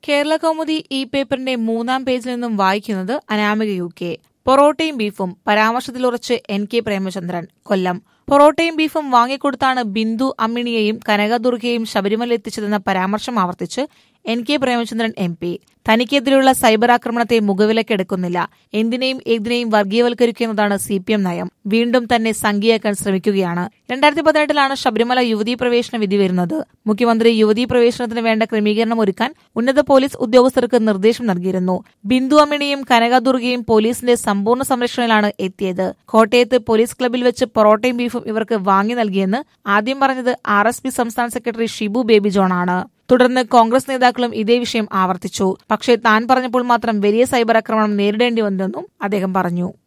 കേരള കൗമുദി ഈ പേപ്പറിന്റെ മൂന്നാം പേജിൽ നിന്നും വായിക്കുന്നത് അനാമിക യു കെ പൊറോട്ടയും ബീഫും പരാമർശത്തിലുറച്ച് എൻ കെ പ്രേമചന്ദ്രൻ കൊല്ലം പൊറോട്ടയും ബീഫും വാങ്ങിക്കൊടുത്താണ് ബിന്ദു അമ്മിണിയെയും കനകദുർഗയെയും ശബരിമല എത്തിച്ചതെന്ന പരാമർശം ആവർത്തിച്ച് N K Premachandran M P തനിക്കെതിരെയുള്ള സൈബർ ആക്രമണത്തെ മുഖവിലക്കെടുക്കുന്നില്ല എന്തിനേയും ഏതിനെയും വർഗീയവൽക്കരിക്കുന്നതാണ് സി പി എം നയം വീണ്ടും തന്നെ സംഖ്യയാക്കാൻ ശ്രമിക്കുകയാണ് രണ്ടായിരത്തി പതിനെട്ടിലാണ് ശബരിമല യുവതീ പ്രവേശന വിധി വരുന്നത് മുഖ്യമന്ത്രി യുവതീ പ്രവേശനത്തിന് വേണ്ട ക്രമീകരണം ഒരുക്കാൻ ഉന്നത പോലീസ് ഉദ്യോഗസ്ഥർക്ക് നിർദ്ദേശം നൽകിയിരുന്നു ബിന്ദു അമ്മിണിയും കനകദുർഗയും പോലീസിന്റെ സമ്പൂർണ്ണ സംരക്ഷണയിലാണ് എത്തിയത് കോട്ടയത്ത് പോലീസ് ക്ലബിൽ വെച്ച് പൊറോട്ടയും ബീഫും ഇവർക്ക് വാങ്ങി നൽകിയെന്ന് ആദ്യം പറഞ്ഞത് ആർ എസ് പി സംസ്ഥാന സെക്രട്ടറി ഷിബു ബേബി ജോണാണ് തുടർന്ന് കോൺഗ്രസ് നേതാക്കളും ഇതേ വിഷയം ആവർത്തിച്ചു പക്ഷേ താൻ പറഞ്ഞപ്പോൾ മാത്രം വലിയ സൈബർ ആക്രമണം നേരിടേണ്ടി വന്നെന്നും അദ്ദേഹം പറഞ്ഞു